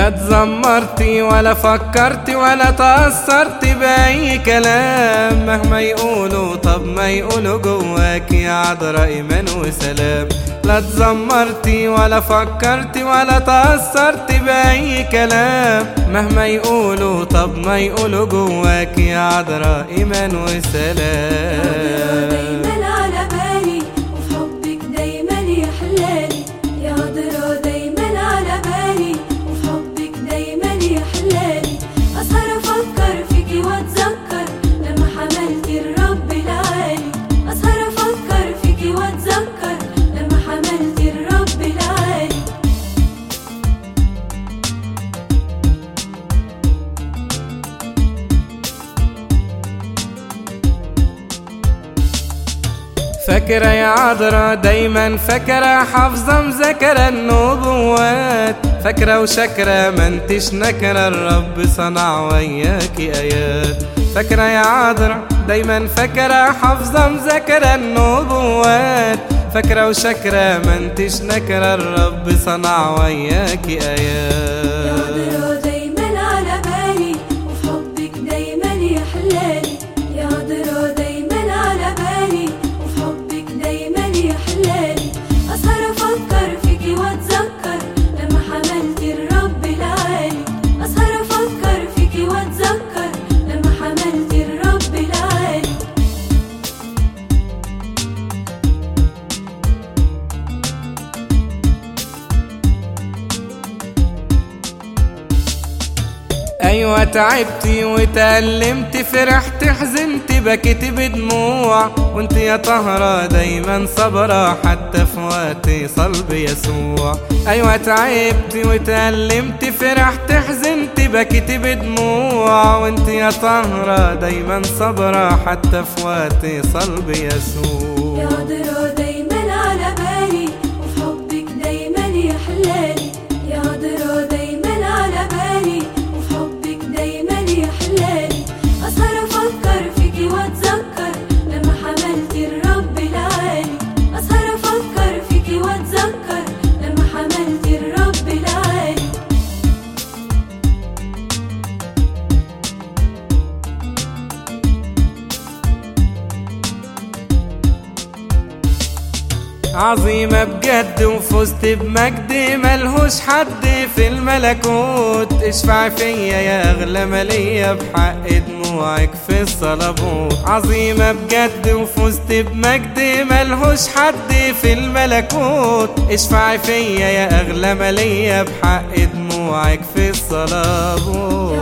تزمرتي ولا فكرتي ولا تأثرتي بأي كلام مهما يقولوا طب ما يقولوا جواك يا عذرا إيمان وسلام لا تزمرتي ولا فكرتي ولا تأثرتي بأي كلام مهما يقولوا طب ما يقولوا جواك يا عذرا إيمان وسلام دايما على بالي وفي حبك دايما يا حلالي يا قدرة دايما على بالي وفي حبك دايما يا حلالي أسهر أفكر فيكي وأتذكر لما حملتي الرب العالي أسهر أفكر فيكي وأتذكر لما حملتي الرب العالي فاكرة يا عذرا دايما فاكرة حافظة مذاكرة النبوات فاكرة وشاكرة ما انتش نكرة الرب صنع وياكي آيات فاكرة يا عذرا دايما فاكرة حافظة مذاكرة النبوات فاكرة وشاكرة ما انتش نكرة الرب صنع وياكي يا آيات قدرة دايما على بالي وفي حبك دايما يا حلالي يا قدرة دايما على بالي وفي حبك دايما يا حلالي أسهر أفكر فيكي وأتذكر لما حملتي الرب العالي أسهر أفكر فيكي وأتذكر لما حملتي الرب العالي ايوه تعبتي وتألمتي فرحت حزنت بكيت بدموع وانت يا طهرة دايما صبرة حتى في وقت صلب يسوع ايوه تعبتي وتألمتي فرحت حزنت بكيت بدموع وانت يا طهرة دايما صبرة حتى في وقت صلب يا يسوع قدرة دايما على بالي وفي حبك دايما يا حلالي يا قدرة دايما على بالي وفي حبك دايما يا حلالي أسهر أفكر فيكي وأتذكر لما حملتي الرب العالي أسهر أفكر فيكي وأتذكر لما حملتي الرب العالي عظيمة بجد وفزت بمجد ملهوش حد في الملكوت اشفع فيا يا اغلى مالية بحق دموعك في الصلبوت عظيمة بجد وفزت بمجد ملهوش حد في الملكوت اشفع فيا يا اغلى مالية بحق دموعك في الصلبوت